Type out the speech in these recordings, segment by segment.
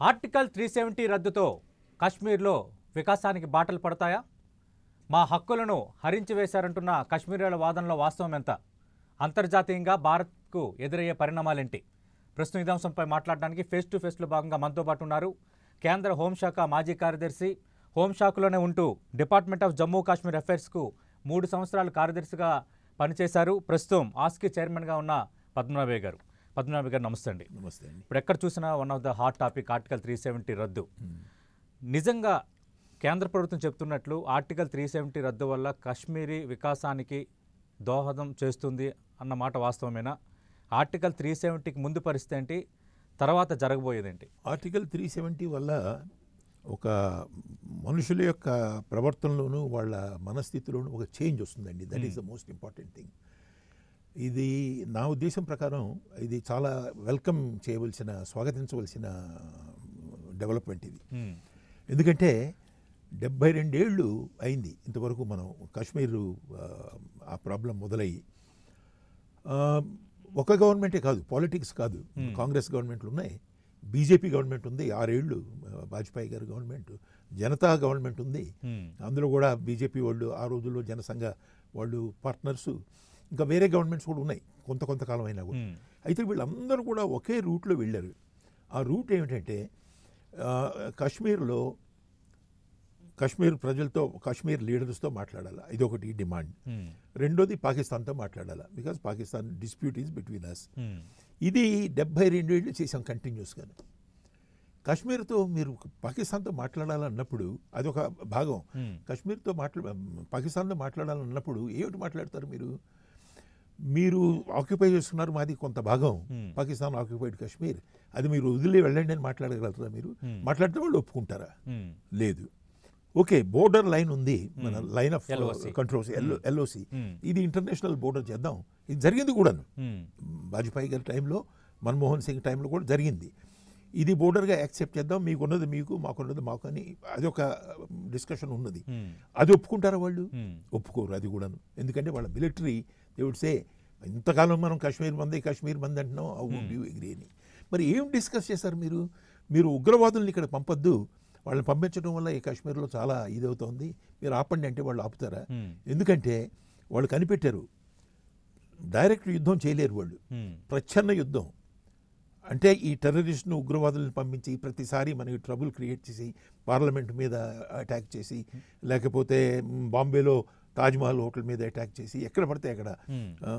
Article three seventy రద్దుతో కాశ్మీర్లో వికాసానికి బాటలు పడతాయా మా హక్కులను హరించి వేశారంటున్న కాశ్మీరీల వాదనలో వాస్తవం ఎంత అంతర్జాతీయంగా భారత్కు ఎదురయ్యే పరిణామాలేంటి ప్రస్తుతం ఇదే అంశంపై మాట్లాడడానికి ఫేస్ టు ఫేస్లో భాగంగా మనతో పాటు ఉన్నారు కేంద్ర హోంశాఖ మాజీ కార్యదర్శి హోంశాఖలోనే ఉంటూ డిపార్ట్మెంట్ ఆఫ్ జమ్మూ కాశ్మీర్ అఫైర్స్కు మూడు సంవత్సరాలు కార్యదర్శిగా పనిచేశారు ప్రస్తుతం ఆస్కి చైర్మన్గా ఉన్న పద్మనాభయ్య గారు పద్మనాభయ్య గారు నమస్తే అండి నమస్తే అండి ఇప్పుడు ఎక్కడ చూసినా one of the hot topic article three seventy రద్దు నిజంగా కేంద్ర ప్రభుత్వం చెప్తున్నట్లు ఆర్టికల్ త్రీ సెవెంటీ రద్దు వల్ల కాశ్మీరీ వికాసానికి దోహదం చేస్తుంది అన్న మాట వాస్తవమేనా ఆర్టికల్ త్రీ సెవెంటీకి ముందు పరిస్థితి ఏంటి తర్వాత జరగబోయేదేంటి ఆర్టికల్ త్రీ సెవెంటీ వల్ల ఒక మనుషుల యొక్క ప్రవర్తనలోనూ వాళ్ళ మనస్థితిలోనూ ఒక చేంజ్ వస్తుందండి that is the most important thing ఇది నా ఉద్దేశం ప్రకారం ఇది చాలా వెల్కమ్ చేయవలసిన స్వాగతించవలసిన డెవలప్మెంట్ ఇది Hmm. ఎందుకంటే డెబ్బై రెండేళ్ళు అయింది ఇంతవరకు మనం కాశ్మీరు ఆ, ఆ ప్రాబ్లం మొదలయ్యి ఆ, ఒక గవర్నమెంటే కాదు పాలిటిక్స్ కాదు కాంగ్రెస్ గవర్నమెంట్లు ఉన్నాయి బీజేపీ గవర్నమెంట్ ఉంది ఆరేళ్ళు ఆ, వాజ్పేయి గారి గవర్నమెంట్ జనతా గవర్నమెంట్ ఉంది Hmm. అందులో కూడా బీజేపీ వాళ్ళు ఆ రోజుల్లో జనసంఘ వాళ్ళు పార్ట్నర్స్ ఇంకా వేరే గవర్నమెంట్స్ కూడా ఉన్నాయి కొంత కొంతకాలం అయినా కూడా Hmm. అయితే వీళ్ళందరూ కూడా ఒకే రూట్లో వెళ్ళారు ఆ రూట్ ఏమిటంటే ఆ, కాశ్మీర్లో కాశ్మీర్ ప్రజలతో కాశ్మీర్ లీడర్స్తో మాట్లాడాలి ఇది ఒకటి డిమాండ్ Hmm. రెండోది పాకిస్తాన్తో మాట్లాడాలి because Pakistan dispute is between us Hmm. ఇది డెబ్బై రెండేళ్ళు చేసాం కంటిన్యూస్గాను కాశ్మీర్తో మీరు పాకిస్తాన్తో మాట్లాడాలన్నప్పుడు అదొక భాగం Hmm. కాశ్మీర్తో మాట్లా పాకిస్తాన్తో మాట్లాడాలన్నప్పుడు ఏమిటి మాట్లాడతారు మీరు మీరు ఆక్యుపై చేసుకున్నారు మాది కొంత భాగం Hmm. పాకిస్తాన్ ఆక్యుపైడ్ కాశ్మీర్ అది మీరు వదిలే వెళ్ళండి అని మాట్లాడగలుగుతారా మీరు Hmm. మాట్లాడితే వాళ్ళు ఒప్పుకుంటారా Hmm. లేదు ఓకే బోర్డర్ లైన్ ఉంది మన line of LOC. Controls LOC Hmm. ఇది ఇంటర్నేషనల్ బోర్డర్ చేద్దాం ఇది జరిగింది కూడాను Hmm. వాజ్పేయి గారి టైంలో మన్మోహన్ సింగ్ టైంలో కూడా జరిగింది ఇది బోర్డర్గా యాక్సెప్ట్ చేద్దాం మీకున్నది మీకు మాకున్నది మాకు అని అదొక డిస్కషన్ ఉన్నది Hmm. అది ఒప్పుకుంటారా వాళ్ళు Hmm. ఒప్పుకోరు అది కూడాను ఎందుకంటే వాళ్ళ మిలిటరీ దేవుడు సే ఇంతకాలం మనం కాశ్మీర్ మంది కాశ్మీర్ మంది అంటున్నాం ఆ వుడ్ యూ ఎగ్రీ అని మరి ఏం డిస్కస్ చేశారు మీరు మీరు ఉగ్రవాదుల్ని ఇక్కడ పంపొద్దు వాళ్ళని పంపించడం వల్ల ఈ కాశ్మీర్లో చాలా ఇదవుతోంది మీరు ఆపండి అంటే వాళ్ళు ఆపుతారా Hmm. ఎందుకంటే వాళ్ళు కనిపెట్టారు డైరెక్ట్ యుద్ధం చేయలేరు వాళ్ళు Hmm. ప్రచ్ఛన్న యుద్ధం అంటే ఈ టెర్రరిస్ట్ను ఉగ్రవాదులను పంపించి ప్రతిసారి మనకి ట్రబుల్ క్రియేట్ చేసి పార్లమెంట్ మీద అటాక్ చేసి లేకపోతే మ్, బాంబేలో తాజ్మహల్ హోటల్ మీద అటాక్ చేసి ఎక్కడ పడితే అక్కడ Hmm. ఆ,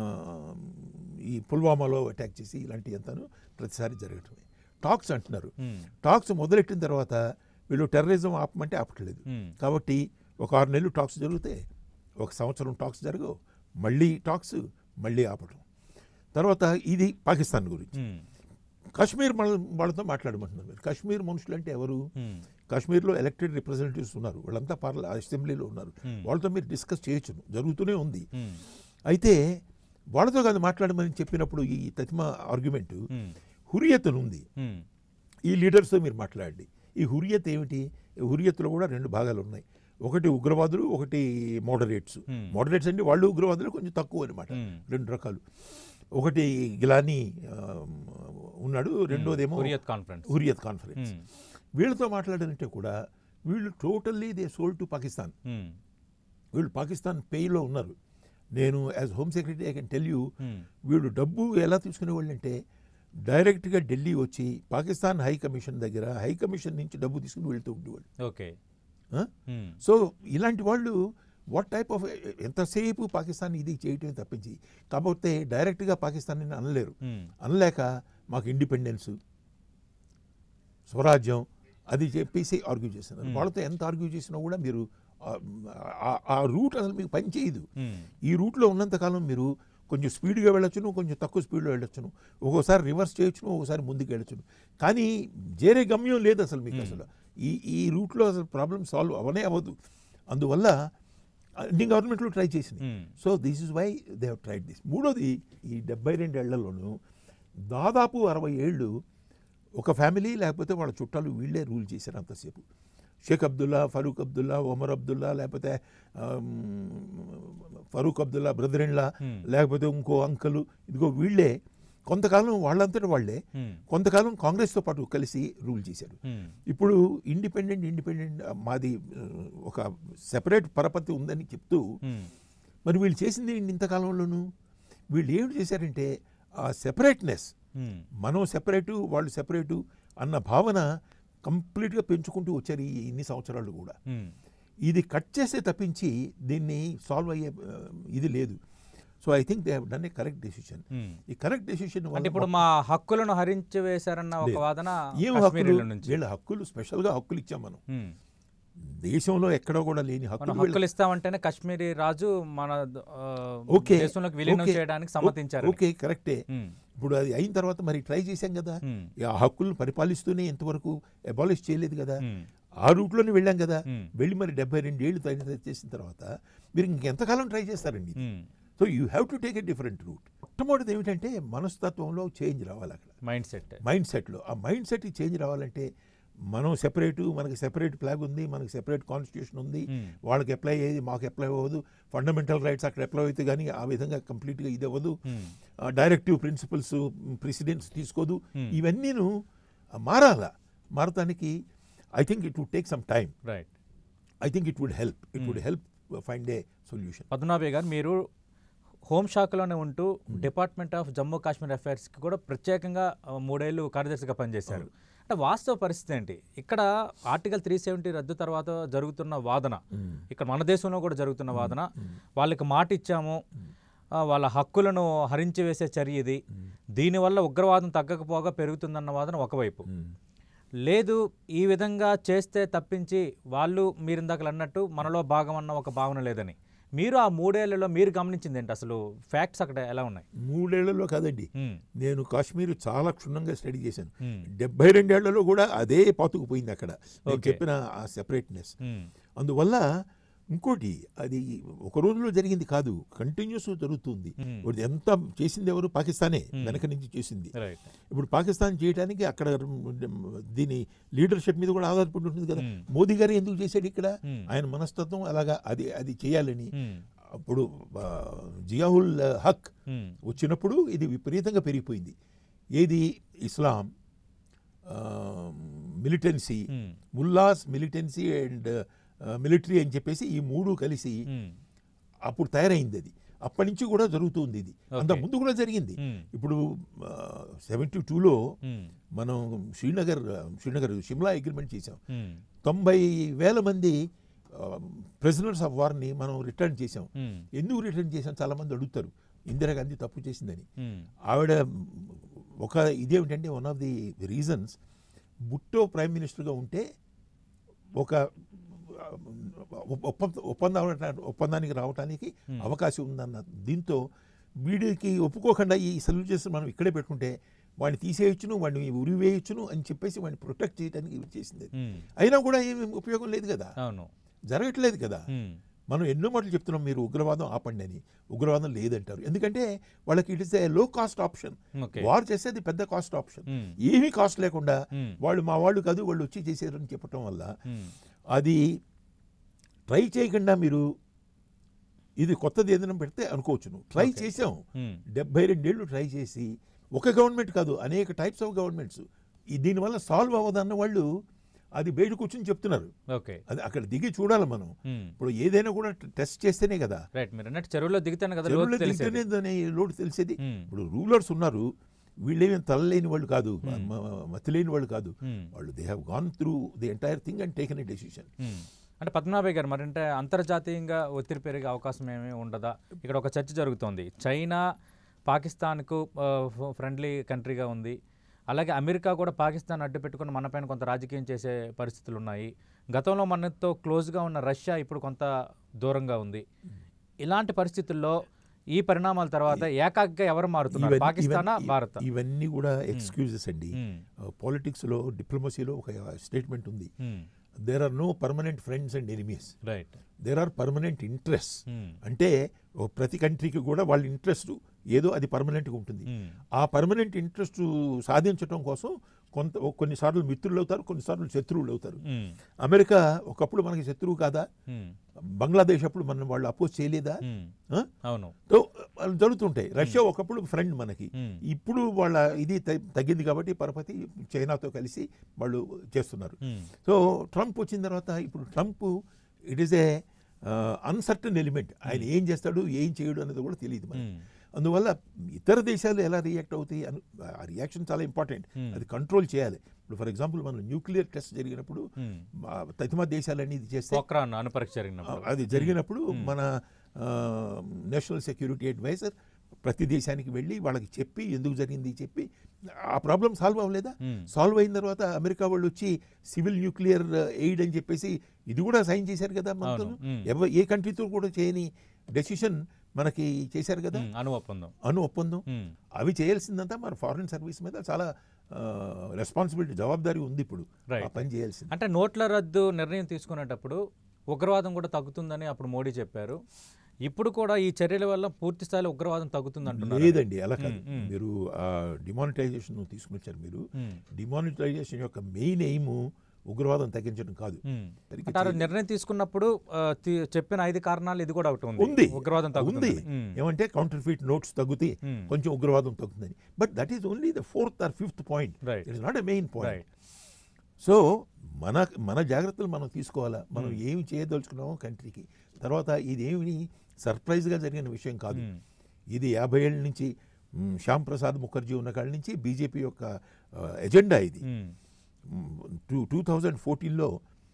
ఈ పుల్వామాలో అటాక్ చేసి ఇలాంటివి అంతాను ప్రతిసారి జరగటమే టాక్స్ అంటున్నారు Hmm. టాక్స్ మొదలెట్టిన తర్వాత వీళ్ళు టెర్రరిజం ఆపమంటే ఆపట్లేదు Hmm. కాబట్టి ఒక ఆరు నెలలు టాక్స్ జరిగితే ఒక సంవత్సరం టాక్స్ జరగవు మళ్ళీ టాక్స్ మళ్ళీ ఆపటం తర్వాత ఇది పాకిస్తాన్ గురించి Hmm. కాశ్మీర్ మన వాళ్ళతో మాట్లాడమంటున్నారు మీరు కాశ్మీర్ మనుషులు అంటే ఎవరు Hmm. కాశ్మీర్లో ఎలక్టెడ్ రిప్రజెంటేటివ్స్ ఉన్నారు వాళ్ళంతా పార్ల అసెంబ్లీలో ఉన్నారు Hmm. వాళ్ళతో మీరు డిస్కస్ చేయొచ్చు జరుగుతూనే ఉంది Hmm. అయితే వాళ్ళతో కాదు మాట్లాడమని చెప్పినప్పుడు ఈ తతిమ ఆర్గ్యుమెంట్ Hmm. హురియత్ అని ఉంది Hmm. ఈ లీడర్స్తో మీరు మాట్లాడండి ఈ హురియత్ ఏమిటి ఈ హురియత్లో కూడా రెండు భాగాలు ఉన్నాయి ఒకటి ఉగ్రవాదులు ఒకటి మోడరేట్స్ Hmm. మోడరేట్స్ అంటే వాళ్ళు ఉగ్రవాదులు కొంచెం తక్కువ అనమాట Hmm. రెండు రకాలు ఒకటి గిలానీ ఆ, ఉన్నాడు రెండోదేమో Hurriyat conference Hurriyat conference Hmm. వీళ్ళతో మాట్లాడాలంటే కూడా వీళ్ళు totally they sold to Pakistan Hmm. వీళ్ళు పాకిస్తాన్ పేలో ఉన్నారు నేను as home secretary I can tell you Hmm. వీళ్ళు డబ్బు ఎలా తీసుకునేవాళ్ళు అంటే డైరెక్ట్గా ఢిల్లీ వచ్చి పాకిస్తాన్ హై కమిషన్ దగ్గర హై కమిషన్ నుంచి డబ్బు తీసుకుని వెళ్తూ ఉండేవాళ్ళు ఓకే ఆ? Hmm. సో ఇలాంటి వాళ్ళు వాట్ టైప్ ఆఫ్ ఎంతసేపు పాకిస్తాన్ ఇది చేయటమే తప్పించి కాకపోతే డైరెక్ట్గా పాకిస్తాన్ అనలేరు Hmm. అనలేక మాకు ఇండిపెండెన్స్ స్వరాజ్యం అది చెప్పేసి ఆర్గ్యూ చేస్తున్నారు వాళ్ళతో ఎంత ఆర్గ్యూ చేసినా కూడా మీరు ఆ- ఆ- ఆ రూట్ అసలు మీకు పని చేయదు Hmm. ఈ రూట్లో ఉన్నంతకాలం మీరు కొంచెం స్పీడ్గా వెళ్ళొచ్చును కొంచెం తక్కువ స్పీడ్లో వెళ్ళొచ్చును ఒక్కోసారి రివర్స్ చేయొచ్చును ఒక్కోసారి ముందుకు వెళ్ళొచ్చును కానీ చేరే గమ్యం లేదు అసలు మీకు అసలు ఈ ఈ రూట్లో అసలు ప్రాబ్లమ్ సాల్వ్ అవనే అవ్వదు అందువల్ల అన్ని గవర్నమెంట్లు ట్రై చేసినాయి Hmm. So this is why they have tried this మూడోది ఈ డెబ్బై రెండేళ్లలోనూ దాదాపు అరవై ఏళ్ళు ఒక ఫ్యామిలీ లేకపోతే వాళ్ళ చుట్టాలు వీళ్ళే రూల్ చేశారు అంతసేపు షేక్ అబ్దుల్లా ఫరూక్ అబ్దుల్లా ఒమర్ అబ్దుల్లా లేకపోతే ఆమ్, Farooq Abdullah brother in law Hmm. లేకపోతే ఇంకో అంకలు ఇదిగో వీళ్ళే కొంతకాలం వాళ్ళంతటి వాళ్ళే ఉమ్, కొంతకాలం కాంగ్రెస్తో పాటు కలిసి రూల్ చేశారు ఉమ్, ఇప్పుడు ఇండిపెండెంట్ ఇండిపెండెంట్ మాది ఆ, ఒక సెపరేట్ పరపతి ఉందని చెప్తూ ఉమ్, మరి వీళ్ళు చేసింది ఏంటి ఇంతకాలంలోనూ వీళ్ళు ఏమిటి చేశారంటే ఆ సెపరేట్నెస్ ఉమ్, మనం సెపరేటు వాళ్ళు సెపరేటు అన్న భావన కంప్లీట్గా పెంచుకుంటూ వచ్చారు ఈ ఇన్ని సంవత్సరాలు కూడా ఉమ్. ఇది కట్ చేస్తే తప్పించి దీన్ని సాల్వ్ అయ్యే ఆ, ఇది లేదు so I think they have done a correct decision um. ఈ కరెక్ట్ డెసిషన్ అంటే ఇప్పుడు మా హక్కులను హరించి వేశారన్న ఒక లేదు. వాదన ఏం హక్కులు కాశ్మీరీల నుంచి వీళ్ళ హక్కులు స్పెషల్గా హక్కులు ఇచ్చాం మనం ఉమ్. దేశంలో ఎక్కడో కూడా లేని మనం హక్కులు హక్కులు ఇస్తామంటేనే కాశ్మీరీ రాజు మన ఆ, ఓకే దేశంలోకి విలీనం ఓకే, చేయడానికి సమ్మతించారు ఓకే కరెక్టే ఉమ్, ఇప్పుడు అది అయిన తర్వాత మరి ట్రై చేశాం కదా ఉమ్, ఆ హక్కులను పరిపాలిస్తూనే ఇంతవరకు అబాలిష్ చేయలేదు కదా ఉమ్, ఆ రూట్లోనే వెళ్ళాం కదా ఉమ్, వెళ్ళి మరి డెబ్బై రెండు ఏళ్ళు తగిన చేసిన తర్వాత మీరు ఇంకెంతకాలం ట్రై చేస్తారండి um. So you have to take a different route మొట్టమొదటిది ఏమిటంటే మనస్తత్వంలో చేంజ్ రావాలి అక్కడ మైండ్ సెట్ మైండ్ సెట్లో ఆ మైండ్ సెట్ చేంజ్ రావాలంటే మనం సెపరేటు మనకి సెపరేట్ ఫ్లాగ్ ఉంది మనకి సెపరేట్ కాన్స్టిట్యూషన్ ఉంది ఉమ్, వాళ్ళకి అప్లై అయ్యేది మాకు అప్లై అవ్వదు ఫండమెంటల్ రైట్స్ అక్కడ అప్లై అవుతాయి కానీ ఆ విధంగా కంప్లీట్గా ఇది అవ్వదు ఉమ్, డైరెక్టివ్ ప్రిన్సిపల్స్ ప్రెసిడెంట్స్ తీసుకోదు Hmm. ఇవన్నీను మారాల మారటానికి I think it would take some time right I think it would help it would help find a solution పద్మనాభే గారు మీరు హోంశాఖలోనే ఉంటూ డిపార్ట్మెంట్ ఆఫ్ జమ్మూ కాశ్మీర్ అఫైర్స్కి కూడా ప్రత్యేకంగా ఆ, మూడేళ్లు కార్యదర్శిగా పనిచేశారు అంటే వాస్తవ పరిస్థితి ఏంటి ఇక్కడ ఆర్టికల్ త్రీ సెవెంటీ రద్దు తర్వాత జరుగుతున్న వాదన ఇక్కడ మన దేశంలో కూడా జరుగుతున్న వాదన వాళ్ళకి మాట ఇచ్చాము ఆ, వాళ్ళ హక్కులను హరించి వేసే చర్య ఇది దీనివల్ల ఉగ్రవాదం తగ్గకపోగా పెరుగుతుందన్న వాదన ఒకవైపు లేదు ఈ విధంగా చేస్తే తప్పించి వాళ్ళు మీరు ఇందాకలు అన్నట్టు మనలో భాగం అన్న ఒక భావన లేదని మీరు ఆ మూడేళ్లలో మీరు గమనించింది ఏంటి అసలు ఫ్యాక్ట్స్ అక్కడ ఎలా ఉన్నాయి మూడేళ్లలో కాదండి ఉమ్, నేను కాశ్మీర్ చాలా క్షుణ్ణంగా స్టడీ చేశాను ఉమ్, డెబ్బై రెండేళ్లలో కూడా అదే పాతుకుపోయింది అక్కడ నేను Okay. చెప్పిన ఆ సెపరేట్నెస్ ఉమ్, అందువల్ల ఇంకోటి అది ఒక రోజులో జరిగింది కాదు కంటిన్యూస్ జరుగుతుంది Hmm. ఇప్పుడు ఎంత చేసింది ఎవరు పాకిస్తానే వెనక నుంచి చేసింది రైట్ ఇప్పుడు పాకిస్తాన్ చేయడానికి అక్కడ దీని లీడర్షిప్ మీద కూడా ఆధారపడి ఉంటుంది కదా Hmm. మోదీ గారు ఎందుకు చేశాడు ఇక్కడ Hmm. ఆయన మనస్తత్వం అలాగా అది అది చేయాలని ఉమ్, అప్పుడు ఆ, జియావుల్ హక్ ఉమ్, వచ్చినప్పుడు ఇది విపరీతంగా పెరిగిపోయింది ఏది Islam militancy um, mullahs militancy and military అని చెప్పేసి ఈ మూడు కలిసి ఉమ్, అప్పుడు తయారైంది అది అప్పటి నుంచి కూడా జరుగుతుంది ఇది అంత Okay. ముందు కూడా జరిగింది ఉమ్, ఇప్పుడు సెవెంటీ టూలో ఉమ్, మనం శ్రీనగర్ శ్రీనగర్ షిమ్లా అగ్రిమెంట్ చేసాం ఉమ్, తొంభై వేల మంది ప్రెసిడెంట్స్ ఆఫ్ వార్ని మనం రిటర్న్ చేసాం ఉమ్, ఎందుకు రిటర్న్ చేసాం చాలా మంది అడుగుతారు ఇందిరాగాంధీ తప్పు చేసిందని ఉమ్, ఆవిడ ఒక ఇదేమిటంటే one of the reasons Bhutto prime మినిస్టర్గా ఉంటే ఒక ఒప్పంద ఒప్పందం ఒప్పందానికి రావడానికి Hmm. అవకాశం ఉందన్న దీంతో వీడికి ఒప్పుకోకుండా ఈ సొల్యూషన్స్ మనం ఇక్కడే పెట్టుకుంటే వాడిని తీసేయచ్చును వాడిని ఉరివేయచ్చును అని చెప్పేసి వాడిని ప్రొటెక్ట్ చేయడానికి ఇది చేసింది అది. ఉమ్, అయినా కూడా ఏమి ఉపయోగం లేదు కదా అవును జరగట్లేదు కదా ఉమ్, మనం ఎన్నో మాటలు చెప్తున్నాం మీరు ఉగ్రవాదం ఆపండి అని ఉగ్రవాదం లేదంటారు ఎందుకంటే వాళ్ళకి ఇట్ ఇస్ ఏ లో కాస్ట్ ఆప్షన్ ఓకే వార్ చేసేది పెద్ద కాస్ట్ ఆప్షన్ ఉమ్, ఏమీ కాస్ట్ లేకుండా ఉమ్, వాళ్ళు మా వాళ్ళు కాదు వాళ్ళు వచ్చి చేశారని చెప్పటం వల్ల ఉమ్, అది ట్రై చేయకుండా మీరు ఇది కొత్తది ఏదైనా పెడితే అనుకోవచ్చును ట్రై Okay. చేసాం ఉమ్, డెబ్బై రెండేళ్ళు ట్రై చేసి ఒక గవర్నమెంట్ కాదు అనేక టైప్స్ ఆఫ్ గవర్నమెంట్స్ ఈ దీనివల్ల సాల్వ్ అవ్వదన్న వాళ్ళు అది బయట కూర్చొని చెప్తున్నారు ఓకే అది అక్కడ దిగి చూడాలి మనం ఉమ్, ఇప్పుడు ఏదైనా కూడా టెస్ట్ చేస్తేనే కదా రైట్ మీరు అన్నట్టు చెరువులో దిగుతాను కదా చెరువులో లోతు తెలిసేది దిగితేనే దాని లోటు తెలిసేది ఉమ్, ఇప్పుడు రూలర్స్ ఉన్నారు వీళ్ళేమి తలలేని వాళ్ళు కాదు Hmm. మ- మతిలేని వాళ్ళు కాదు ఉమ్, వాళ్ళు they have gone through the entire thing and taken a decision um. అంటే పద్మనాభయ్య గారు మరి అంటే అంతర్జాతీయంగా ఒత్తిడి పెరిగే అవకాశం ఏమీ ఉండదా ఇక్కడ ఒక చర్చ జరుగుతోంది చైనా పాకిస్తాన్కు ఫ్రెండ్లీ కంట్రీగా ఉంది అలాగే అమెరికా కూడా పాకిస్తాన్ అడ్డు పెట్టుకుని మనపైన కొంత రాజకీయం చేసే పరిస్థితులు ఉన్నాయి గతంలో మనతో క్లోజ్గా ఉన్న రష్యా ఇప్పుడు కొంత దూరంగా ఉంది ఇలాంటి పరిస్థితుల్లో ఈ పరిణామాల తర్వాత ఏకాగ్గా ఎవరు మారుతున్నారు ఇవన్నీ- పాకిస్తానా ఇవన్నీ- భారత ఇవన్నీ కూడా ఎక్స్క్యూజెస్ అండి పాలిటిక్స్లో డిప్లొమసీలో ఒక స్టేట్మెంట్ ఉంది there are no permanent friends and enemies right there are permanent interest అంటే ఓ ప్రతి కంట్రీకి కూడా వాళ్ళ ఇంట్రెస్ట్ ఏదో అది పర్మనెంట్గా ఉంటుంది ఆ పర్మనెంట్ ఇంట్రెస్ట్ సాధించడం కోసం కొంత ఓ కొన్నిసార్లు మిత్రులు అవుతారు కొన్నిసార్లు శత్రువులు అవుతారు అమెరికా ఒకప్పుడు మనకి శత్రువు కాదా బంగ్లాదేశ్ అప్పుడు మనం వాళ్ళు అపోజ్ చేయలేదా ఉమ్, ఆ? అవును సో వాళ్ళు జరుగుతుంటాయి రష్యా ఒకప్పుడు ఫ్రెండ్ మనకి ఉమ్, ఇప్పుడు వాళ్ళ ఇది త- తగ్గింది కాబట్టి పరపతి చైనాతో కలిసి వాళ్ళు చేస్తున్నారు ఉమ్, సో ట్రంప్ వచ్చిన తర్వాత ఇప్పుడు Trump it is a uncertain element ఆయన ఏం చేస్తాడు ఏం చేయడు అనేది కూడా తెలియదు మనకి ఉమ్, అందువల్ల ఇతర దేశాలు ఎలా రియాక్ట్ అవుతాయి అను ఆ రియాక్షన్ చాలా ఇంపార్టెంట్ Hmm. అది కంట్రోల్ చేయాలి ఇప్పుడు ఫర్ ఎగ్జాంపుల్ మనం న్యూక్లియర్ టెస్ట్ జరిగినప్పుడు ఉమ్. ఆ, తదిమ దేశాలన్నీ ఇది చేస్తే పోఖ్రాన్ అణుపరీక్ష జరిగినప్పుడు అది జరిగినప్పుడు మన నేషనల్ సెక్యూరిటీ అడ్వైజర్ ప్రతి దేశానికి వెళ్ళి వాళ్ళకి చెప్పి ఎందుకు జరిగింది చెప్పి ఆ ప్రాబ్లం సాల్వ్ అవ్వలేదా ఉమ్, సాల్వ్ అయిన తర్వాత అమెరికా వాళ్ళు వచ్చి సివిల్ న్యూక్లియర్ ఎయిడ్ అని చెప్పేసి ఇది కూడా సైన్ చేశారు కదా మనతో అవును. మ్మ్. ఎవ ఏ కంట్రీతో కూడా చేయని డెసిషన్ మనకి చేశారు కదా ఉమ్, అణు ఒప్పందం అను ఒప్పందం ఉమ్, అవి చేయాల్సిందంతా మన ఫారిన్ సర్వీస్ మీద చాలా రెస్పాన్సిబిలిటీ జవాబాదారీ ఉంది ఇప్పుడు Right. ఆ పని చేయాల్సింది అంటే నోట్ల రద్దు నిర్ణయం తీసుకునేటప్పుడు ఉగ్రవాదం కూడా తగ్గుతుందని అప్పుడు మోడీ చెప్పారు ఇప్పుడు కూడా ఈ చర్యల వల్ల పూర్తి స్థాయిలో ఉగ్రవాదం తగ్గుతుంది అంటున్నారు లేదండి అలా కాదు మ్మ్, మ్మ్. మీరు ఆ డిమానిటైజేషన్ తీసుకొచ్చారు మీరు ఉమ్, డిమానిటైజేషన్ యొక్క మెయిన్ ఎయిమ్ ఉగ్రవాదం తగ్గించడం కాదు ఉమ్. సరిగ్గా అంటే ఆ రోజు నిర్ణయం తీసుకున్నప్పుడు ఆ, తీ- చెప్పిన ఐదు కారణాలు ఇది కూడా ఒకటి ఉంది ఉంది ఉగ్రవాదం ఉంది తగ్గుతుంది ఉమ్, ఏమంటే కౌంటర్ ఫీట్ నోట్స్ తగ్గుతాయి ఉమ్, కొంచెం ఉగ్రవాదం తగ్గుతుందని but that is only the fourth or fifth point right it is not a main point right so మన మన జాగ్రత్తలు మనం తీసుకోవాలా మనం Hmm. ఏమి చేయదలుచుకున్నామో కంట్రీకి తర్వాత ఇది ఏమి సర్ప్రైజ్గా జరిగిన విషయం కాదు ఉమ్, ఇది యాభై ఏళ్ళ నుంచి మ్, శ్యామ్ ప్రసాద్ ముఖర్జీ ఉన్న కాళ్ళ నుంచి బీజేపీ యొక్క ఎజెండా ఇది ఉమ్, టూ టూ థౌజండ్ ఫోర్టీన్లో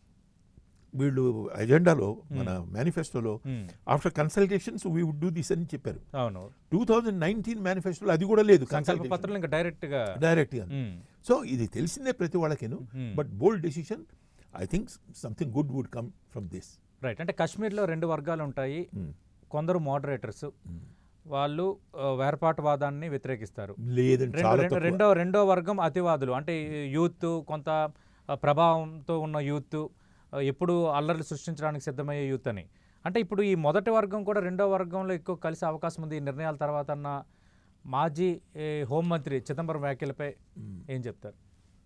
వీళ్ళు ఎజెండాలో మన మేనిఫెస్టోలో um, after consultations we would do this అని చెప్పారు అవును టూ థౌజండ్ నైన్టీన్ మేనిఫెస్టోలో అది కూడా లేదు సంకల్ప పత్రాలు ఇంకా డైరెక్ట్ గా డైరెక్ట్గా ఉమ్, సో ఇది తెలిసిందే ప్రతి వాళ్ళకేను um. But bold decision I think something good would come from this right అంటే కాశ్మీర్లో రెండు వర్గాలు ఉంటాయి కొందరు మోడరేటర్స్ వాళ్ళు ఆ, వేర్పాటువాదాన్ని వ్యతిరేకిస్తారు లేదండి రెండో చాలా రెండో- తక్కువ. రెండో రెండో వర్గం అతివాదులు అంటే యూత్ కొంత ఆ, ప్రభావంతో ఉన్న యూత్ ఆ, ఎప్పుడు అల్లర్లు సృష్టించడానికి సిద్ధమయ్యే యూత్ అని అంటే ఇప్పుడు ఈ మొదటి వర్గం కూడా రెండో వర్గంలో ఎక్కువ కలిసే అవకాశం ఉంది ఈ నిర్ణయాల తర్వాత అన్న మాజీ ఏ, హోంమంత్రి చిదంబరం వ్యాఖ్యలపై ఏం చెప్తారు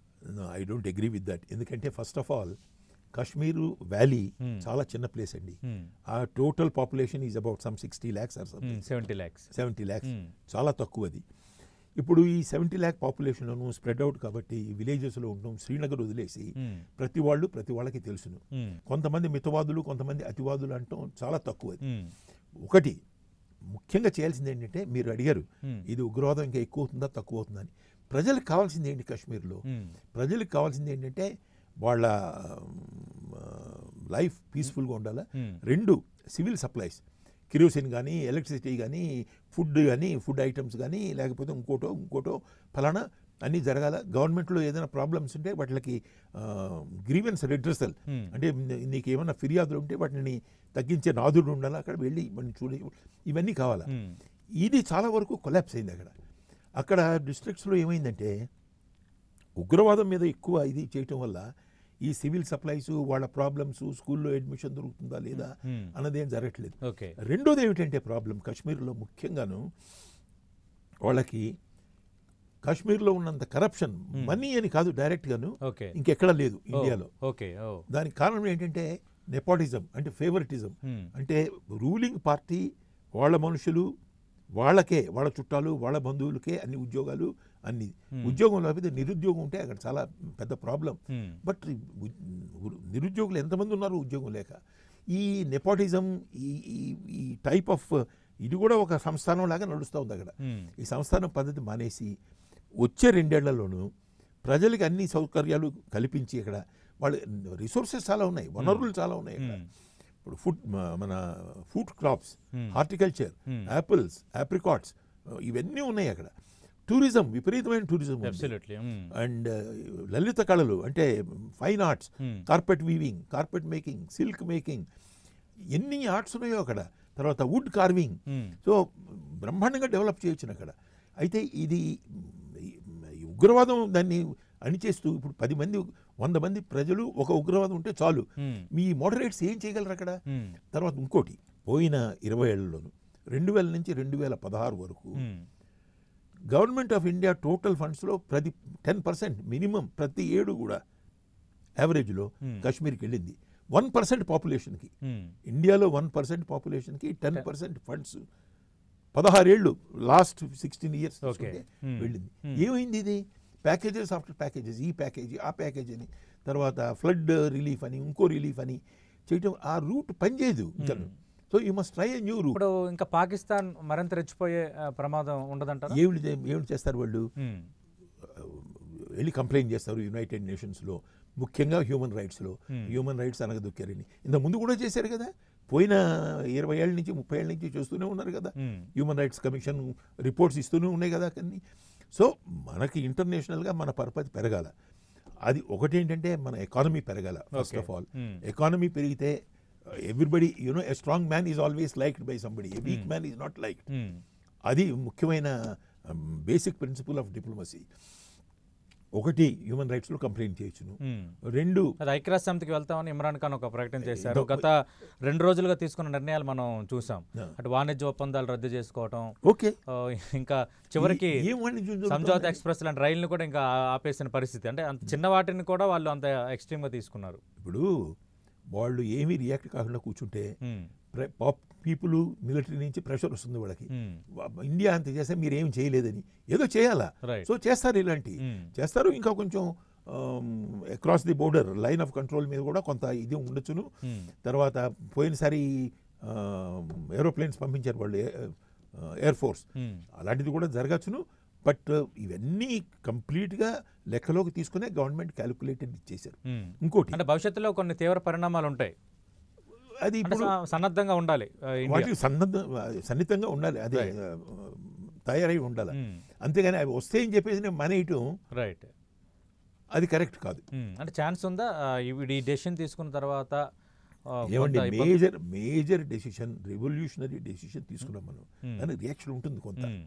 I don't agree with that ఎందుకంటే first of all Kashmir valley Hmm. చాలా చిన్న ప్లేస్ అండి ఆ total population is about some sixty lakhs or something seventy lakhs seventy lakhs చాలా తక్కువ అది ఇప్పుడు ఈ సెవెంటీ ల్యాక్ పాపులేషన్లోను స్ప్రెడ్ అవుట్ కాబట్టి విలేజెస్లో ఉండడం శ్రీనగర్ వదిలేసి ప్రతి వాళ్ళు ప్రతి వాళ్ళకి తెలుసును కొంతమంది మితవాదులు కొంతమంది అతివాదులు అంటాం చాలా తక్కువ అది ఒకటి ముఖ్యంగా చేయాల్సింది ఏంటంటే మీరు అడిగారు ఇది ఉగ్రవాదం ఇంకా ఎక్కువ అవుతుందా తక్కువ అవుతుందా అని ప్రజలకు కావాల్సింది ఏంటి కాశ్మీర్లో ప్రజలకు కావాల్సింది ఏంటంటే వాళ్ళ లైఫ్ పీస్ఫుల్గా ఉండాలా రెండు సివిల్ సప్లైస్ కిరోసిన్ కానీ ఎలక్ట్రిసిటీ కానీ ఫుడ్ కానీ ఫుడ్ ఐటమ్స్ కానీ లేకపోతే ఇంకోటో ఇంకోటో ఫలానా అన్నీ జరగాల గవర్నమెంట్లో ఏదైనా ప్రాబ్లమ్స్ ఉంటే వాటికి గ్రీవెన్స్ రిడ్రసల్ అంటే నీ- నీకు ఏమైనా ఫిర్యాదులు ఉంటే వాటిని తగ్గించే నాదుడు ఉండాలి అక్కడ వెళ్ళి ఇవన్నీ చూడ ఇవన్నీ కావాలా ఇది చాలా వరకు కొలాప్స్ అయింది అక్కడ అక్కడ డిస్ట్రిక్ట్స్లో ఏమైందంటే ఉగ్రవాదం మీద ఎక్కువ ఇది చేయటం వల్ల ఈ సివిల్ సప్లైస్ వాళ్ళ ప్రాబ్లమ్స్ స్కూల్లో అడ్మిషన్ దొరుకుతుందా లేదా అన్నదేం జరగట్లేదు ఓకే రెండోది ఏమిటంటే ప్రాబ్లం కాశ్మీర్లో ముఖ్యంగాను వాళ్ళకి కాశ్మీర్లో ఉన్నంత కరప్షన్ మనీ అని కాదు డైరెక్ట్గాను ఓకే ఇంకెక్కడా లేదు ఇండియాలో ఓకే ఓ దానికి కారణం ఏంటంటే నెపోటిజం అంటే ఫేవరిటిజం అంటే రూలింగ్ పార్టీ వాళ్ళ మనుషులు వాళ్ళకే వాళ్ళ చుట్టాలు వాళ్ళ బంధువులకే అన్ని ఉద్యోగాలు అన్ని ఉద్యోగం లేకపోతే నిరుద్యోగం ఉంటే అక్కడ చాలా పెద్ద ప్రాబ్లం బట్ ఉ- నిరుద్యోగులు ఎంతమంది ఉన్నారు ఉద్యోగం లేక ఈ నెపోటిజం ఈ ఈ- ఈ టైప్ ఆఫ్ ఇది కూడా ఒక సంస్థానం లాగా నడుస్తూ ఉంది అక్కడ ఈ సంస్థానం పద్ధతి మానేసి వచ్చే రెండేళ్లలోనూ ప్రజలకి అన్ని సౌకర్యాలు కల్పించి ఇక్కడ వాళ్ళ రిసోర్సెస్ చాలా ఉన్నాయి వనరులు చాలా ఉన్నాయి ఇక్కడ ఇప్పుడు ఫుడ్ మన food crops horticulture apples apricots ఇవన్నీ ఉన్నాయి అక్కడ టూరిజం విపరీతమైన టూరిజం ఉంది. అబ్సల్యూట్లీ అండ్ లలిత కళలు అంటే fine arts carpet weaving carpet making silk making ఎన్ని ఆర్ట్స్ ఉన్నాయో అక్కడ తర్వాత వుడ్ కార్వింగ్ సో బ్రహ్మాండంగా డెవలప్ చేయొచ్చు అక్కడ అయితే ఇది ఈ ఉగ్రవాదం దాన్ని అణిచేస్తూ ఇప్పుడు పది మంది వంద మంది ప్రజలు ఒక ఉగ్రవాదం ఉంటే చాలు మీ మోడరేట్స్ ఏం చేయగలరు అక్కడ తర్వాత ఇంకోటి పోయిన ఇరవై ఏళ్లలోను రెండు వేల నుంచి రెండు వేల పదహారు వరకు గవర్నమెంట్ ఆఫ్ ఇండియా టోటల్ ఫండ్స్లో ప్రతి టెన్ పర్సెంట్ మినిమం ప్రతి ఏడు కూడా యావరేజ్లో కాశ్మీర్కి వెళ్ళింది వన్ పర్సెంట్ పాపులేషన్కి ఉమ్, ఇండియాలో వన్ పర్సెంట్ పాపులేషన్కి టెన్ పర్సెంట్ ఫండ్స్ పదహారేళ్ళు last sixteen years Okay. Hmm. వెళ్ళింది Hmm. ఏమైంది ఇది ప్యాకేజెస్ ఆఫ్టర్ ప్యాకేజెస్ ఈ ప్యాకేజీ ఆ ప్యాకేజ్ అని తర్వాత ఫ్లడ్ రిలీఫ్ అని ఇంకో రిలీఫ్ అని చేయటం ఆ రూట్ పనిచేయదు ఇంకా so you must try a new route ఇప్పుడు ఇంకా పాకిస్తాన్ మరింత రెచ్చిపోయే ఆ, ప్రమాదం ఉండదంటారా ఏమిటి ఏమిటి చేస్తారు వాళ్ళు ఉమ్, వెళ్ళి కంప్లైంట్ చేస్తారు యునైటెడ్ నేషన్స్లో ముఖ్యంగా హ్యూమన్ రైట్స్లో Hmm. హ్యూమన్ రైట్స్ అనగదొక్కారని ఇంత ముందు కూడా చేశారు కదా పోయిన ఇరవై ఏళ్ళ నుంచి ముప్పై ఏళ్ళ నుంచి చేస్తూనే ఉన్నారు కదా um, human rights commission reports ఇస్తూనే ఉన్నాయి కదా కొన్ని సో మనకి ఇంటర్నేషనల్గా మన పరపతి పెరగాల అది ఒకటేంటంటే మన ఎకానమీ పెరగాల first Okay. Of all Hmm. Economy పెరిగితే everybody you know a strong man is always liked by somebody a weak man is not liked um, అది ముఖ్యమైన బేసిక్ ప్రిన్సిపల్ ఆఫ్ డిప్లొమసీ ఒకటి హ్యూమన్ రైట్స్లో కంప్లైంట్ చేయొచ్చును ఉమ్. రెండు అది ఐక్యరాజ్య సమితికి వెళ్తామని ఇమ్రాన్ ఖాన్ ఒక ప్రకటన చేశారు ఇదో- గత రెండు రోజులుగా తీసుకున్న నిర్ణయాలు మనం చూసాం Yeah. అటు వాణిజ్య ఒప్పందాలు రద్దు చేసుకోవటం ఓకే ఆ, ఇంకా చివరికి ఏ- ఏం వాడిని చూసి సంజాత్ ఎక్స్ప్రెస్ లాంటి రైళ్లను కూడా ఇంకా ఆ- ఆపేసిన పరిస్థితి అంటే అంత చిన్న వాటిని కూడా వాళ్ళు అంత ఎక్స్ట్రీమ్ గా తీసుకున్నారు ఇప్పుడు వాళ్ళు ఏమీ రియాక్ట్ కాకుండా కూర్చుంటే ఉమ్, పీపుల్ మిలిటరీ నుంచి ప్రెషర్ వస్తుంది వాళ్ళకి ఉమ్, వా- ఇండియా అంత చేస్తే మీరు ఏం చేయలేదని ఏదో చేయాలా రైట్ సో చేస్తారు ఇలాంటి ఉమ్, చేస్తారు ఇంకా కొంచెం across the border line of control మీద కూడా కొంత ఇది ఉండొచ్చును ఉమ్, తర్వాత పోయినసారి ఏరోప్లేన్స్ పంపించారు వాళ్ళు ఎయిర్ ఫోర్స్ ఉమ్, అలాంటిది కూడా జరగచ్చును బట్ ఇవన్నీ కంప్లీట్గా లెక్కలోకి తీసుకునే గవర్నమెంట్ క్యాలిక్యులేటెడ్ ఇచ్చేశారు ఉమ్. ఇంకోటి అంటే భవిష్యత్తులో కొన్ని తీవ్ర పరిణామాలు ఉంటాయి అది అంటే ఇప్పుడు స- సన్నద్ధంగా ఉండాలి ఆ, ఇండియా. వాటికి సన్నద్ధ సన్నిహితంగా ఉండాలి అదే Right. ఆ, తయారై ఉండాలి ఉమ్, అంతేగాని అవి వస్తాయని చెప్పేసి నేను మనయటం రైట్ అది కరెక్ట్ కాదు ఉమ్, అంటే ఛాన్స్ ఉందా ఆ, ఇవి- ఈ డెసిషన్ తీసుకున్న తర్వాత ఆ, ఏమండి కొంత ఇబ్బంది- major major decision revolutionary decision తీసుకున్నాం మనం Hmm. దానికి రియాక్షన్ ఉంటుంది కొంత ఉమ్,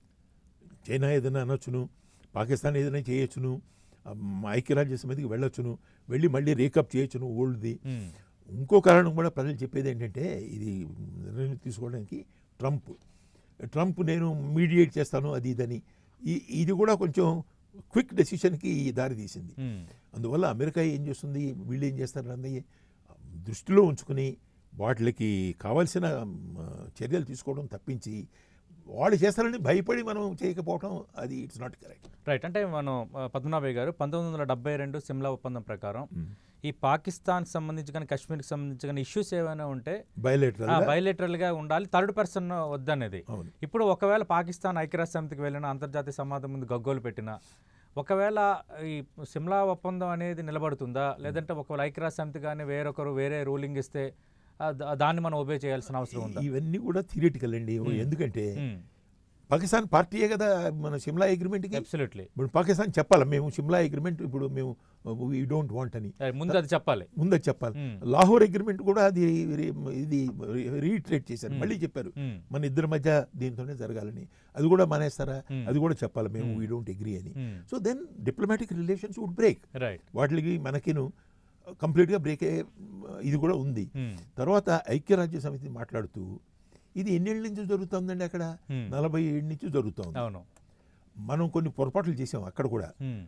చైనా ఏదైనా అనొచ్చును పాకిస్తాన్ ఏదైనా చేయొచ్చును ఆ, ఐక్యరాజ్య సమితికి వెళ్ళొచ్చును వెళ్ళి మళ్ళీ రేకప్ చేయొచ్చును ఓల్డ్ది ఉమ్, ఇంకో కారణం కూడా ప్రజలు చెప్పేది ఏంటంటే ఇది నిర్ణయం తీసుకోవడానికి ట్రంప్ ట్రంప్ నేను మీడియేట్ చేస్తాను అది ఇదని ఈ- ఇది కూడా కొంచెం క్విక్ డెసిషన్కి దారి తీసింది ఉమ్, అందువల్ల అమెరికా ఏం చేస్తుంది వీళ్ళు ఏం చేస్తారు అన్నది దృష్టిలో ఉంచుకుని వాటికి కావాల్సిన మ, చర్యలు తీసుకోవడం తప్పించి వాళ్ళు చేస్తారని భయపడి మనం చేయకపోవడం అది ఇట్స్ నాట్ కరెక్ట్ రైట్ అంటే మనం ఆ, పద్మనాభయ్య గారు పంతొమ్మిది వందల డెబ్బై రెండు సిమ్లా ఒప్పందం ప్రకారం ఈ పాకిస్తాన్ సంబంధించి కానీ కాశ్మీర్కి సంబంధించి కానీ ఇష్యూస్ ఏమైనా ఉంటే బయలేటరల్ బయలేటరల్ గా ఉండాలి థర్డ్ పర్సన్ వద్దనేది అవును ఇప్పుడు ఒకవేళ పాకిస్తాన్ ఐక్యరాజ్య సమితికి వెళ్ళిన అంతర్జాతీయ సమాజం ముందు గగ్గోలు పెట్టిన ఒకవేళ ఈ సిమ్లా ఒప్పందం అనేది నిలబడుతుందా లేదంటే ఒకవేళ ఐక్యరాజ్య సమితి కానీ వేరొకరు వేరే రూలింగ్ ఇస్తే ఆ, దా- దాన్ని మనం ఒబే చేయాల్సిన అవసరం ఉందా ఇవన్నీ కూడా థియరిటికల్ అండి ఎందుకంటే పాకిస్తాన్ పార్టీయే కదా మన సిమ్లా అగ్రిమెంట్కి అబ్సల్యూట్లీ ఇప్పుడు పాకిస్తాన్ చెప్పాలి మేము సిమ్లా అగ్రిమెంట్ ఇప్పుడు మేము వీ డోంట్ వాంట్ అని ముందు అది చెప్పాలి ముందే చెప్పాలి Hmm. లాహోర్ అగ్రిమెంట్ కూడా అది రి- ఇది రీట్రేట్ చేశారు Hmm. మళ్ళీ చెప్పారు ఉమ్, మన ఇద్దరి మధ్య దీంతోనే జరగాలని అది కూడా మానేస్తారా Hmm. అది కూడా చెప్పాలి మేము Hmm. వీ డోంట్ అగ్రీ అని um, so then diplomatic relations would break right వాటికి మనకిను కంప్లీట్గా బ్రేక్ అయ్యే ఇది కూడా ఉంది ఉమ్, తర్వాత ఐక్యరాజ్య సమితి మాట్లాడుతూ ఇది ఎన్నేళ్ళ నుంచి జరుగుతుందండి అక్కడ Hmm. నలభై ఏళ్ళ నుంచి జరుగుతుంది అవును మనం కొన్ని పొరపాట్లు చేసాం అక్కడ కూడా um,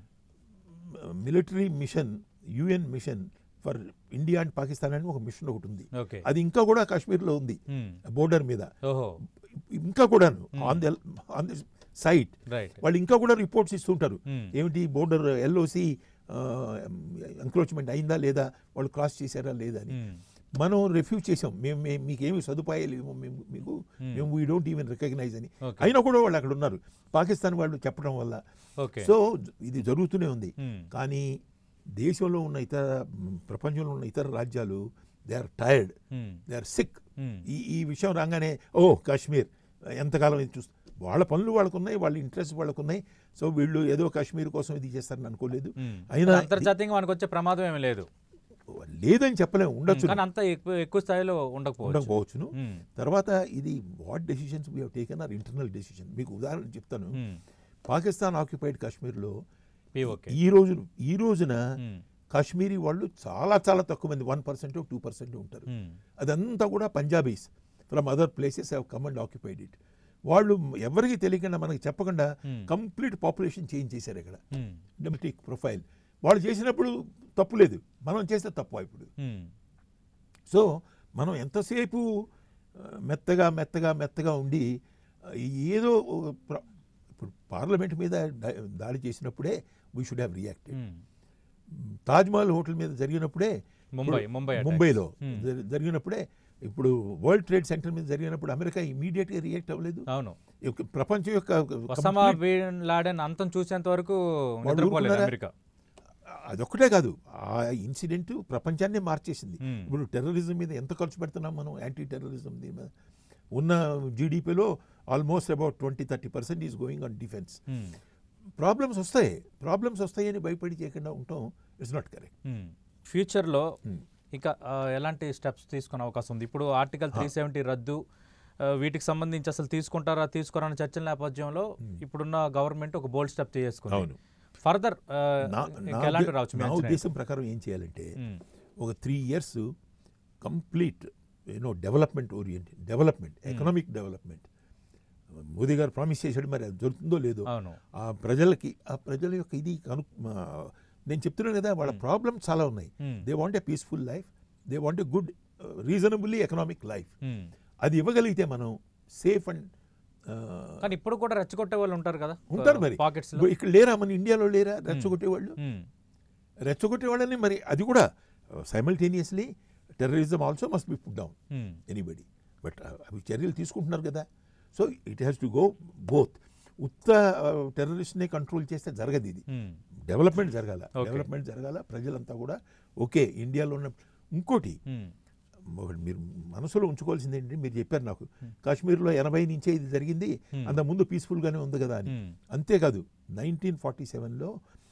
military mission UN mission for India and Pakistan అని ఒక మిషన్ ఒకటి ఉంది ఓకే అది ఇంకా కూడా కాశ్మీర్లో ఉంది ఉమ్, బోర్డర్ మీద ఓహో ఇంకా కూడాను on the on the site right వాళ్ళు ఇంకా కూడా రిపోర్ట్స్ ఇస్తుంటారు ఉమ్, ఏమిటి బోర్డర్ ఎల్ఓసి ఎంక్రోచ్మెంట్ అయిందా లేదా వాళ్ళు క్రాస్ చేశారా లేదా అని ఉమ్, మనం రిఫ్యూజ్ చేసాం మేము మేము మీకేమి సదుపాయాలు ఇవ్వము మేము మీకు Hmm. మేము వీ డోంట్ ఈవెన్ రికగ్నైజ్ అని ఓకే అయినా కూడా వాళ్ళు అక్కడ ఉన్నారు పాకిస్తాన్ వాళ్ళు చెప్పడం వల్ల ఓకే సో ఇది జరుగుతూనే ఉంది ఉమ్, కానీ దేశంలో ఉన్న ఇతర మ్, ప్రపంచంలో ఉన్న ఇతర రాజ్యాలు they are tired um, they are sick um, ఈ ఈ విషయం రాగానే ఓ కాశ్మీర్ ఎంతకాలం ఇది చూస్తా వాళ్ళ పనులు వాళ్ళకు ఉన్నాయి వాళ్ళ ఇంట్రెస్ట్ వాళ్ళకు ఉన్నాయి సో వీళ్ళు ఏదో కాశ్మీర్ కోసం ఇది చేస్తారని అనుకోలేదు ఉమ్. అయినా అంతర్జాతీయంగా మనకు వచ్చే ప్రమాదం ఏమీ లేదు లేదని చెప్పలేము ఉండొచ్చు కానీ అంత ఎక్కువ ఎక్కువ స్థాయిలో ఉండకపోవచ్చు ఉండకపోవచ్చును ఉమ్, తర్వాత ఇది what decisions we taken are internal decision మీకు ఉదాహరణ చెప్తాను ఉమ్, పాకిస్తాన్ ఆక్యుపైడ్ కాశ్మీర్లో పిఓకే ఈ రోజు ఈ రోజున ఉమ్, కాశ్మీరీ వాళ్ళు చాలా చాలా తక్కువ మంది వన్ పర్సెంట్ టూ పర్సెంట్ ఉంటారు ఉమ్, అదంతా కూడా Punjabis from other places have come and occupied it వాళ్ళు ఎవరికి తెలియకుండా మనకి చెప్పకుండా Hmm. కంప్లీట్ పాపులేషన్ చేంజ్ చేశారు ఇక్కడ ఉమ్, డెమోక్రటిక్ ప్రొఫైల్ వాళ్ళు చేసినప్పుడు తప్పు లేదు మనం చేస్తే తప్పు ఇప్పుడు ఉమ్, సో మనం ఎంతసేపు ఆ, మెత్తగా మెత్తగా మెత్తగా ఉండి ఆ, ఏదో ఒక ప్ర- ఇప్పుడు పార్లమెంట్ మీద దా- దాడి చేసినప్పుడే we should have reacted hmm. Taj Mahal hotel మీద జరిగినప్పుడే ముంబై ఇప్పుడు ముంబై attacks. ముంబైలో మ్మ్. జరి- జరిగినప్పుడే ఇప్పుడు వరల్డ్ ట్రేడ్ సెంటర్ మీద జరిగినప్పుడు అమెరికా ఇమీడియట్గా రియాక్ట్ అవ్వలేదు అవును యొక్క ప్రపంచం యొక్క ఒసామా complete- బిన్ లాడెన్ అంతం చూసేంత వరకు వాళ్ళు నిద్రపోలేదు ఊరుకున్నారా? అమెరికా అదొక్కటే కాదు ఆ ఇన్సిడెంట్ ప్రపంచాన్నే మార్చేసింది మ్మ్. ఇప్పుడు టెర్రరిజం మీద ఎంత ఖర్చు పెడుతున్నాం మనం యాంటీ టెర్రరిజం దీని మీద ఉన్న జీడిపిలో almost about twenty thirty percent is going on defence hmm. Problems వస్తాయి ప్రాబ్లమ్స్ వస్తాయని భయపడి చేయకుండా ఉండటం ఇట్స్ నాట్ కరెక్ట్ మ్మ్. ఫ్యూచర్లో మ్మ్. ఇంకా ఆ, ఎలాంటి స్టెప్స్ తీసుకునే అవకాశం ఉంది ఇప్పుడు ఆర్టికల్ త్రీ సెవెంటీ రద్దు ఆ, వీటికి సంబంధించి అసలు తీసుకుంటారా తీసుకోరా అనే చర్చల నేపథ్యంలో ఇప్పుడున్న గవర్నమెంట్ ఒక బోల్డ్ స్టెప్ చేసుకుంది అవును. ఫర్దర్ నా ఇంకా ఎలాంటి నా- రావచ్చు మీ నా అంచనా ఉద్దేశం ప్రకారం ఏం చేయాలంటే మ్మ్. ఒక three years complete you know development oriented development economic development Modi garu promise చేశాడు మరి అది దొరుకుతుందో లేదో అవును ఆ ప్రజలకి ఆ ప్రజల యొక్క ఇది కను ఆ, నేను చెప్తున్నాను కదా వాళ్ళ ప్రాబ్లమ్స్ చాలా ఉన్నాయి Hmm. They want a peaceful life they want a good reasonably economic life hmm. అది ఇవ్వగలిగితే మనం సేఫ్ అండ్ కానీ ఇప్పుడు కూడా రెచ్చగొట్టే వాళ్ళు ఉంటారు కదా ఉంటారు మరి పాకెట్స్ లో ఇప్పుడు ఇక్కడ లేరా మన ఇండియాలో లేరా రెచ్చగొట్టేవాళ్ళు మ్మ్. రెచ్చగొట్టే వాళ్ళని మరి అది కూడా simultaneously terrorism also must be put down hmm. Anybody but అవి చర్యలు తీసుకుంటున్నారు కదా so it has to go both ఉత్త టెర్రరిస్ట్ని కంట్రోల్ చేస్తే జరగదు ఇది మ్మ్. డెవలప్మెంట్ జరగాల Okay. డెవలప్మెంట్ జరగాల ప్రజలంతా కూడా ఓకే ఇండియాలో ఉన్న ఇంకోటి మ్మ్. ఒకటి మీరు మనసులో ఉంచుకోవాల్సింది ఏంటంటే మీరు చెప్పారు నాకు కాశ్మీర్లో ఎనభై నుంచే ఇది జరిగింది Hmm. అంత ముందు పీస్ఫుల్గానే ఉంది కదా అని మ్మ్. అంతేకాదు నైన్టీన్ ఫార్టీ సెవెన్లో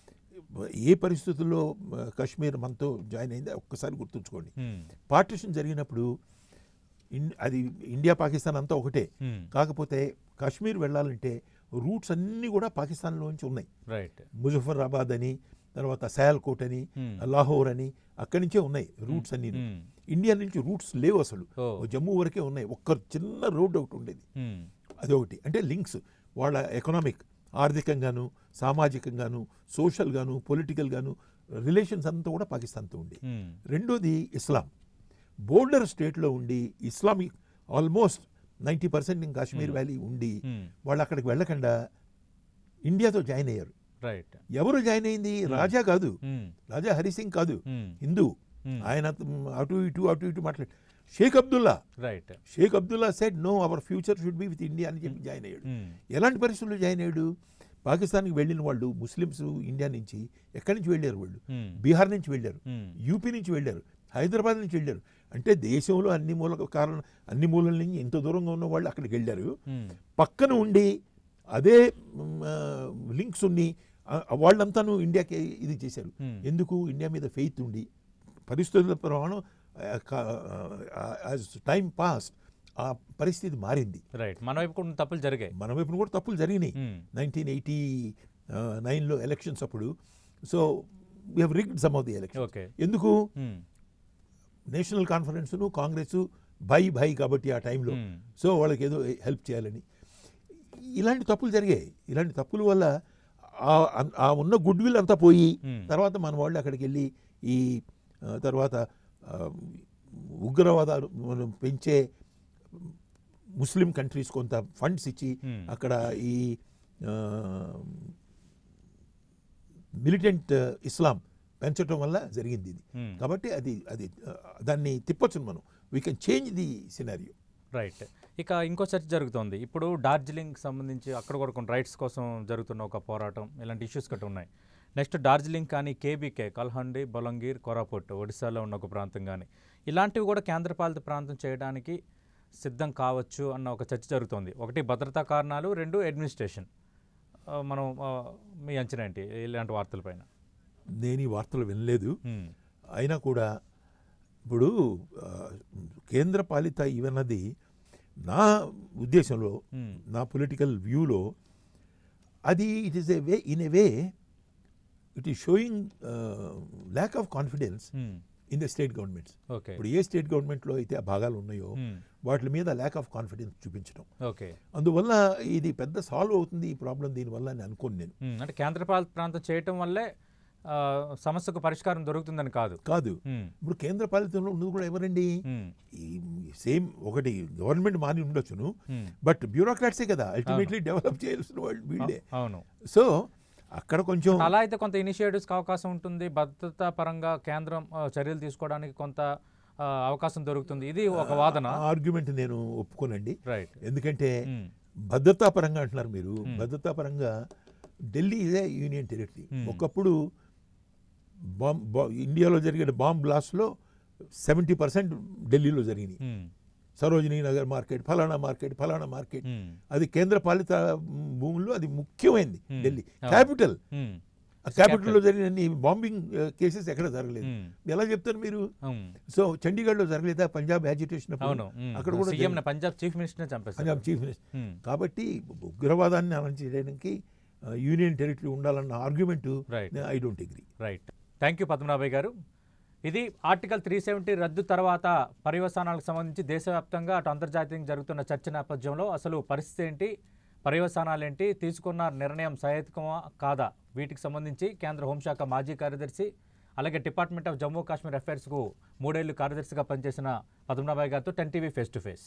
ఏ పరిస్థితుల్లో ఆ, కాశ్మీర్ మనతో జాయిన్ అయిందో ఒక్కసారి గుర్తుంచుకోండి మ్మ్. పార్టిషన్ జరిగినప్పుడు ఇన్- అది ఇండియా పాకిస్తాన్ అంతా ఒకటే మ్మ్. కాకపోతే కాశ్మీర్ వెళ్ళాలంటే రూట్స్ అన్నీ కూడా పాకిస్తాన్లోంచి ఉన్నాయి రైట్ ముజఫరాబాద్ అని తర్వాత సయాల్కోట్ అని Hmm. లాహోర్ అని అక్కడి నుంచే ఉన్నాయి రూట్స్ అన్ని మ్మ్. ఇండియా నుంచి రూట్స్ లేవు అసలు ఓ. జమ్మూ వరకే ఉన్నాయి ఒక్క చిన్న రోడ్ ఒకటి ఉండేది మ్మ్. అదొకటి అంటే లింక్స్ వాళ్ళ ఎకనామిక్ ఆర్థికంగాను సామాజికంగాను సోషల్గాను పొలిటికల్గాను రిలేషన్స్ అంతా కూడా పాకిస్తాన్తో ఉండే మ్మ్. రెండోది ఇస్లాం బోర్డర్ స్టేట్లో ఉండి Islamic almost ninety percent in Kashmir valley hmm మ్మ్. వాళ్ళు అక్కడికి వెళ్ళకుండా ఇండియాతో జాయిన్ అయ్యారు రైట్ ఎవరు జాయిన్ అయింది రాజా కాదు మ్మ్. రాజా హరిసింగ్ కాదు మ్మ్. హిందూ Hmm. ఆయన అటు ఇటు అటు ఇటు మాట్లాడు Sheikh Abdullah right Sheikh Abdullah said no our future should be with India అని చెప్పి జాయిన్ అయ్యాడు మ్మ్. ఎలాంటి పరిస్థితుల్లో జాయిన్ అయ్యాడు పాకిస్తాన్కి వెళ్ళిన వాళ్ళు ముస్లిమ్స్ ఇండియా నుంచి ఎక్కడి నుంచి వెళ్ళారు వాళ్ళు మ్మ్. బీహార్ నుంచి వెళ్ళారు మ్మ్. యూపీ నుంచి వెళ్ళారు హైదరాబాద్ నుంచి వెళ్ళారు అంటే దేశంలో అన్ని మూల కారణం అన్ని మూలల నుంచి ఎంత దూరంగా ఉన్న వాళ్ళు అక్కడికి వెళ్ళారు మ్మ్. పక్కన ఉండి అదే లింక్స్ ఉన్ని ఆ, వాళ్ళంతాను ఇండియాకి ఇది చేశారు Hmm. ఎందుకు ఇండియా మీద ఫెయిత్ ఉండి పరిస్థితుల ప్రమాణం యాజ్ టైం పాస్ ఆ పరిస్థితి మారింది రైట్ మన వైపు కొన్ని తప్పులు జరిగాయి మన వైపున కూడా తప్పులు జరిగినాయి మ్మ్. నైన్టీన్ ఎయిటీ నైన్లో ఎలక్షన్స్ అప్పుడు so we have rigged some of the election okay ఎందుకు మ్మ్. నేషనల్ కాన్ఫరెన్స్ను కాంగ్రెస్ భై భై కాబట్టి ఆ టైంలో మ్మ్. సో వాళ్ళకి ఏదో హెల్ప్ చేయాలని ఇలాంటి తప్పులు జరిగాయి ఇలాంటి తప్పుల వల్ల ఆ- ఆ- ఆ ఉన్న గుడ్ విల్ అంతా పోయి మ్మ్. తర్వాత మన వాళ్ళు అక్కడికి వెళ్ళి ఈ ఆ, తర్వాత ఆ, ఉగ్రవాదాలు మనం పెంచే ముస్లిం కంట్రీస్ కొంత ఫండ్స్ ఇచ్చి మ్మ్. అక్కడ ఈ మిలిటెంట్ ఇస్లాం పెంచడం వల్ల జరిగింది ఇది మ్మ్. కాబట్టి అది అది ఆ, దాన్ని తిప్పొచ్చు మనం we can change the scenario right ఇక ఇంకో చర్చ జరుగుతోంది ఇప్పుడు డార్జిలింగ్ సంబంధించి అక్కడ కూడా కొన్ని రైట్స్ కోసం జరుగుతున్న ఒక పోరాటం ఇలాంటి ఇష్యూస్ కట్ట ఉన్నాయి నెక్స్ట్ డార్జిలింగ్ కానీ కేబీకే కల్హండి బొలంగీర్ కోరాపుట్ ఒడిశాలో ఉన్న ఒక ప్రాంతం కానీ ఇలాంటివి కూడా కేంద్రపాలిత ప్రాంతం చేయడానికి సిద్ధం కావచ్చు అన్న ఒక చర్చ జరుగుతోంది ఒకటి భద్రతా కారణాలు రెండు అడ్మినిస్ట్రేషన్ ఆ, మనం ఆ, మీ అంచనా ఏంటి ఇలాంటి వార్తలపైన నేను ఈ వార్తలు వినలేదు మ్మ్. అయినా కూడా ఇప్పుడు ఆ, కేంద్ర పాలిత ఇవన్నది నా ఉద్దేశంలో మ్మ్. నా పొలిటికల్ వ్యూలో అది it is a way in a way it is showing lack of confidence hmm. In the state governments okay ఇప్పుడు ఏ స్టేట్ గవర్నమెంట్లో అయితే ఆ భాగాలు ఉన్నాయో మ్మ్. వాటి మీద ల్యాక్ ఆఫ్ కాన్ఫిడెన్స్ చూపించడం ఓకే అందువల్ల ఇది పెద్ద సాల్వ్ అవుతుంది ఈ ప్రాబ్లం దీనివల్ల అని అనుకోను నేను మ్మ్. అంటే కేంద్రపాలిత ప్రాంతం చేయటం వల్లే ఆ, సమస్యకు పరిష్కారం దొరుకుతుందని కాదు కాదు ఉమ్, ఇప్పుడు కేంద్ర పాలితంలో ఉన్నది కూడా ఎవరండి ఉమ్, ఈ సేమ్ ఒకటి గవర్నమెంట్ మారి ఉండొచ్చును ఉమ్. బట్ బ్యూరోక్రాట్సే కదా అల్టిమేట్లీ డెవలప్ చేయాల్సిన వాళ్ళు వీళ్ళే అవును సో అక్కడ కొంచెం అలా అయితే కొంత ఇనిషియేటివ్స్కి అవకాశం ఉంటుంది భద్రతా పరంగా కేంద్రం ఆ, చర్యలు తీసుకోవడానికి కొంత ఆ, అవకాశం దొరుకుతుంది ఇది ఒక వాదన ఆర్గ్యుమెంట్ నేను ఒప్పుకోనండి రైట్ ఎందుకంటే ఉమ్, భద్రతా పరంగా అంటున్నారు మీరు భద్రతా పరంగా ఢిల్లీ ఇదే యూనియన్ టెరిటరీ Hmm. ఒకప్పుడు బాంబ్ బా- ఇండియాలో జరిగిన బాంబ్ బ్లాస్ట్లో సెవెంటీ పర్సెంట్ ఢిల్లీలో జరిగినాయి ఉమ్, సరోజినీ నగర్ మార్కెట్ ఫలానా మార్కెట్ ఫలానా మార్కెట్ ఉమ్, అది కేంద్ర పాలిత భూముల్లో అది ముఖ్యమైనది Hmm. ఢిల్లీ అవును. క్యాపిటల్ ఉమ్, ఆ క్యాపిటల్లో జరిగిన బాంబింగ్ కేసెస్ ఎక్కడ జరగలేదు ఉమ్, ఎలా చెప్తారు మీరు ఉమ్. సో చండీగఢ్లో జరగలేదా పంజాబ్ యాజిటేషన్ అవును ఉమ్. అక్కడ కూడా సీఎం ని పంజాబ్ చీఫ్ మినిస్టర్ చంపేస్తారు పంజాబ్ చీఫ్ మినిస్టర్ ఉమ్, కాబట్టి ఉగ్రవాదాన్ని అణచివేయడానికి ఆ, యూనియన్ టెరిటరీ ఉండాలన్న argument right I don't agree right thank you Padmanabhaiah garu ఇది ఆర్టికల్ త్రీ సెవెంటీ రద్దు తర్వాత పర్యవసానాలకు సంబంధించి దేశవ్యాప్తంగా అటు అంతర్జాతీయంగా జరుగుతున్న చర్చ నేపథ్యంలో అసలు పరిస్థితి ఏంటి పర్యవసానాలు ఏంటి తీసుకున్న నిర్ణయం సహేతుకమా కాదా వీటికి సంబంధించి కేంద్ర హోంశాఖ మాజీ కార్యదర్శి అలాగే డిపార్ట్మెంట్ ఆఫ్ జమ్మూ కాశ్మీర్ అఫైర్స్కు మూడేళ్లు కార్యదర్శిగా పనిచేసిన పద్మనాభయ్య గారితో ten TV face to face